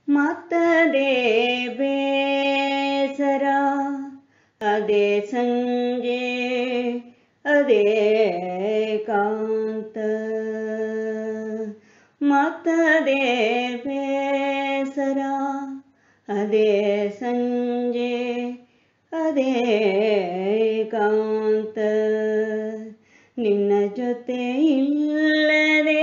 ಮತ್ತದೇ ಬೇಸರ ಅದೇ ಸಂಜೆ ಅದೇ ಕಾಂತ ಮತ್ತದೇ ಬೇಸರ ಅದೇ ಸಂಜೆ ಅದೇ ಕಾಂತ ನಿನ್ನ ಜೊತೆ ಇಲ್ಲದೆ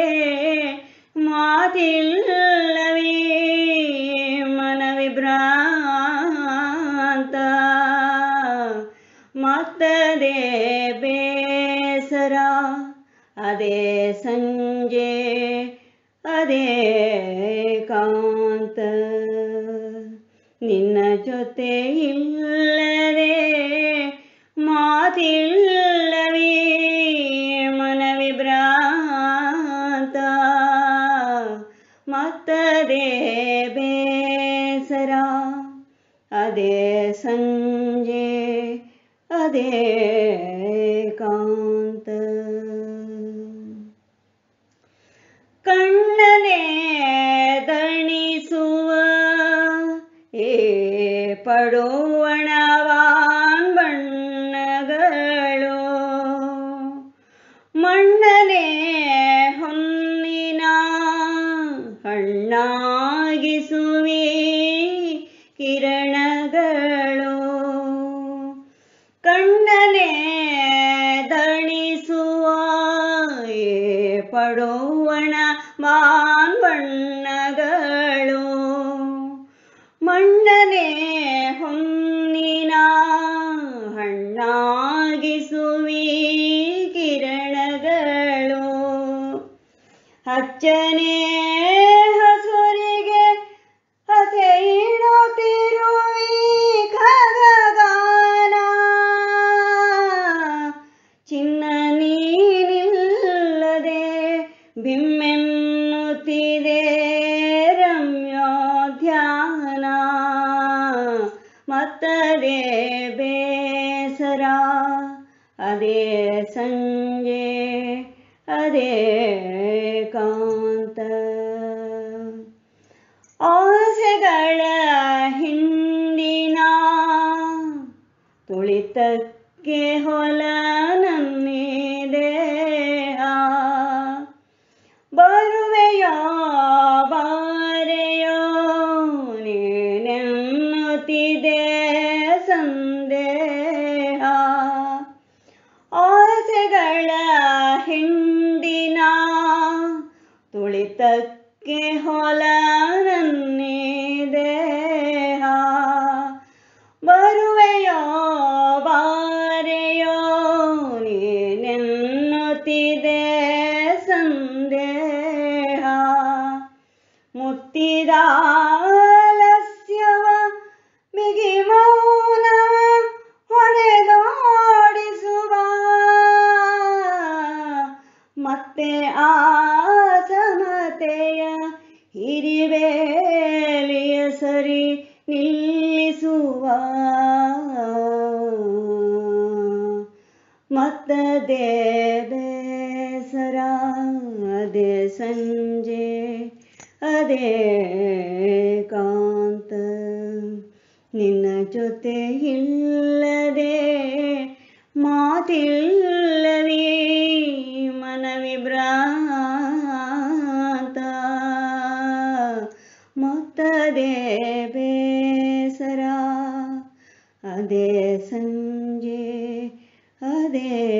ಮಾತಿಲ್ಲವೇ ಮನವಿಭ್ರಾಂತ ಮತ್ತದೇ ಬೇಸರ ಅದೇ ಸಂಜೆ ಅದೇ ಕಾಂತ ನಿನ್ನ ಜೊತೆ ಇಲ್ಲದೆ ಮಾತಿಲ್ಲವೇ ಮನವಿಭ್ರಾಂತ ಮತ್ತದೇ ಬೇಸರ ಅದೇ ಸಂಜೆ ಅದೇ ಕಾಂತ ಕಣ್ಣನೆ ದಣಿಸುವ ಏ ಪಡುವಣವಾನ್ ಬಣ್ಣಗಳು ಮಣ್ಣನೆ ಹೊನ್ನಿನ ಹಣ್ಣಾಗಿಸುವೆ ಕಿರಣಗಳು ಕಣ್ಣನೆ ದಣಿಸುವ ಏ ಪಡುವಣ ಮಾನ್ ಬಣ್ಣಗಳು ಮಣ್ಣನೆ ಹೊನ್ನಿನ ಹಣ್ಣಾಗಿಸುವಿ ಕಿರಣಗಳು ಹಚ್ಚನೆ ಹಸುರಿಗೆ ಹಸೆ ಇಡುತ್ತಿರುವಿ ಖಗಗಾನ ಚಿನ್ನ ನೀನಿಲ್ಲದೆ ಬಿಮ್ಮೆನ್ನುತ್ತಿದೆ ರಮ್ಯೋಧ್ಯಾನ ಮತ್ತದೇ ಬೇಸರ ಅದೇ ಸಂಜೆ ಅದೇ ಕಾಂತ ಆಸೆಗಳ ಹಿಂದಿನ ತುಳಿತಕ್ಕೆ ಹೊಲ ನನ್ನೇ ದೇಹ ಬರುವೆಯೋ ಬಾರೆಯೋ ನೀನೆನ್ನುತ್ತಿದೆ ಸಂದೇಹ ಆಸೆಗಳ ಹಿಂದಿನ ತುಳಿತಕ್ಕೆ ಹೊಲ ನನ್ನೇ ದೇಹ ಬರುವೆಯೋ ಬಾರೆಯೋ ನೀನೆನ್ನುತ್ತಿದೆ ಸಂದೇಹ ಮುತ್ತಿದ ಆಲಸ್ಯವ ಬಿಗಿ ಮೌನವ ಹೊಡೆದಾಡಿಸುವ ಮತ್ತೆ ಆ ಸಮತೆಯ ಹಿರಿವೇಲಿಯ ಸರಿ ನಿಲ್ಲಿಸುವ ಮತ್ತದೇ ಬೇಸರ ಅದೇ ಸಂಜೆ ಅದೇ ಕಾಂತ ನಿನ್ನ ಜೊತೆ ಇಲ್ಲದೆ ಮಾತಿಲ್ಲವೇ ಮನವಿಭ್ರಾಂತ ಮತ್ತದೇ ಬೇಸರ ಅದೇ ಸಂಜೆ ಅದೇ